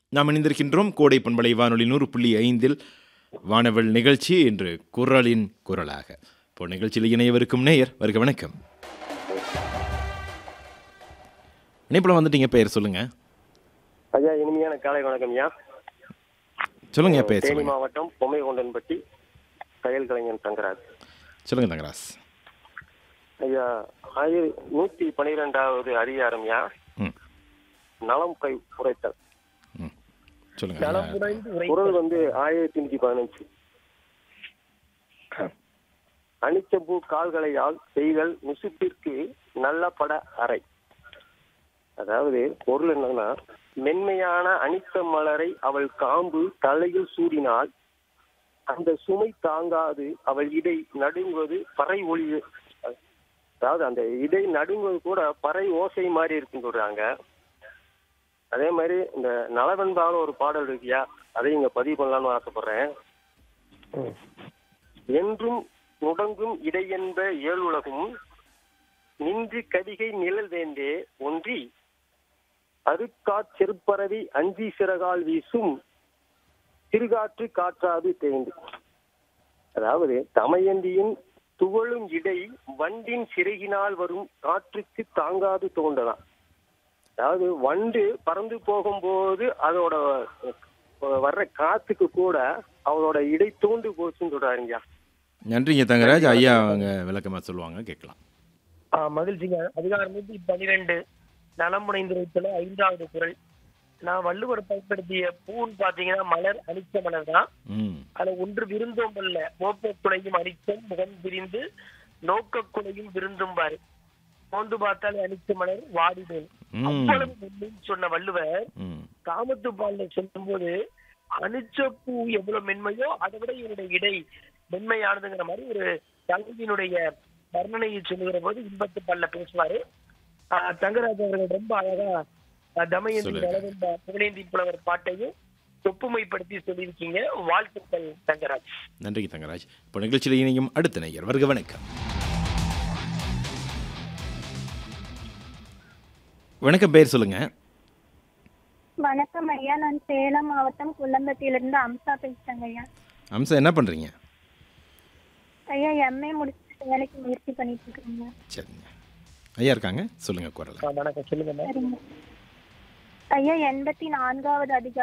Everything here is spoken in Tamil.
நாம் இணைந்திருக்கின்றோம் கோடை பண்பலை வானொலி நூறு புள்ளி ஐந்தில் வானவல் நிகழ்ச்சி என்று குரலின் குரலாக இப்போ நிகழ்ச்சியில் இணையவிருக்கும் நேயர் வருக வணக்கம் இணைப்பில் வந்துட்டீங்க பெயர் சொல்லுங்க ஐயா இனிமையான காலை வணக்கம் ஐயா சொல்லுங்க பெயர் தேனி சொல்லுங்க மாவட்டம் பொம்மைகொண்டன்பட்டி தையல் கலைஞன் தங்கராஜ் சொல்லுங்க தங்கராஸ் ஐயா ஆயிர நூத்தி பனிரெண்டாவது அதிகாரம் ஐயா ம் நலம் கை உரைத்தல் ம் சொல்லுங்க குரல் வந்து ஆயிரத்தி நூத்தி பதினஞ்சு அனிச்சம்பூ கால்களையால் செய்தல் நுசுப்பிற்கு நல்ல பட அறை அதாவது பொருள் என்னன்னா மென்மையான அனித்த மலரை அவள் காம்பு தலையில் சூடினால் அந்த சுமை தாங்காது அவள் இடை நடுங்குவது பறை ஒளி அதாவது அந்த இடை நடுங்குவது கூட பறை ஓசை மாதிரி இருக்குன்னு சொல்றாங்க அதே மாதிரி இந்த நலவென்பான ஒரு பாடல் இருக்கியா அதை இங்க பதிவு பண்ணலாம்னு ஆசைப்படுறேன் என்றும் நுடங்கும் இடையென்ப ஏழுலகும் நின்று கதிகை நிழல் வேந்தே ஒன்றி அருக்காற் செருப்பரவி அஞ்சி சிறகால் வீசும் திருகாற்று காற்றாது தேய்ந்து அதாவது தமயந்தியின் துவளும் இடை வண்டின் சிறகினால் வரும் காற்றுக்கு தாங்காது தோன்றலாம் அதாவது வண்டு பறந்து போகும்போது அதோட அஹ், வர்ற காத்துக்கு கூட அவளோட இடை தூண்டு போச்சுன்னு சொல்றாருங்க நன்றிங்க தங்கராஜ் ஐயா அவங்க விளக்கமாக சொல்லுவாங்க கேட்கலாம் ஆ, மகிழ்ச்சிங்க அதிகாரம் நூத்தி பன்னிரெண்டு நலமுனைந்துரைத்துல ஐந்தாவது குரல் நான் வள்ளுவர் பயன்படுத்திய பூன்னு பாத்தீங்கன்னா மலர் அனிச்ச மலர் தான் ம் அதுல ஒன்று விருந்தோம் அல்ல மோப்ப குலையும் அனிச்சம் முகம் பிரிந்து நோக்க குலையும் விருந்தும் பாரு மோந்து பார்த்தாலே அனிச்ச மலர் வாடினேன் ம் அவ்வளவு மென்மைன்னு சொன்ன வள்ளுவர் ம் காமத்து பால்ல சொல்லும்போது அனிச்ச பூ எவ்வளவு மென்மையோ அதை விட இவருடைய இடை மென்மையானதுங்கிற மாதிரி ஒரு கல்வியினுடைய வர்ணனையை சொல்லுகிற போது இன்பத்து பல்ல பேசுவாரு ஆஹ் தங்கராஜ் அவர்கள் ரொம்ப அழகா ஆஹ் தமயந்தி சொல்லுங்க. நலவென்ற புகழேந்தி புலவர் பாட்டையும் ஒப்புமைப்படுத்தி சொல்லியிருக்கீங்க வாழ்த்துக்கள் தங்கராஜ் நன்றிங்க தங்கராஜ் இப்போ நிகழ்ச்சியில் இணையும் அடுத்த நேயர் வருக வணக்கம் வணக்கம் பெயர் சொல்லுங்க வணக்கம் ஐயா நான் சேலம் மாவட்டம் குள்ளம்பட்டியிலிருந்து அம்சா பேசுறேங்க ஐயா அம்சா என்ன பண்ணுறீங்க ஐயா எம்ஏ முடிச்சுட்டு வேலைக்கு முயற்சி பண்ணிட்டு இருக்கேங்க சரிங்க ஐயா இருக்காங்க சொல்லுங்க குரலை ஆஹ் வணக்கம் சொல்லுங்க சரிங்க ஐயா எண்பத்தி நான்காவது அதிகாரம்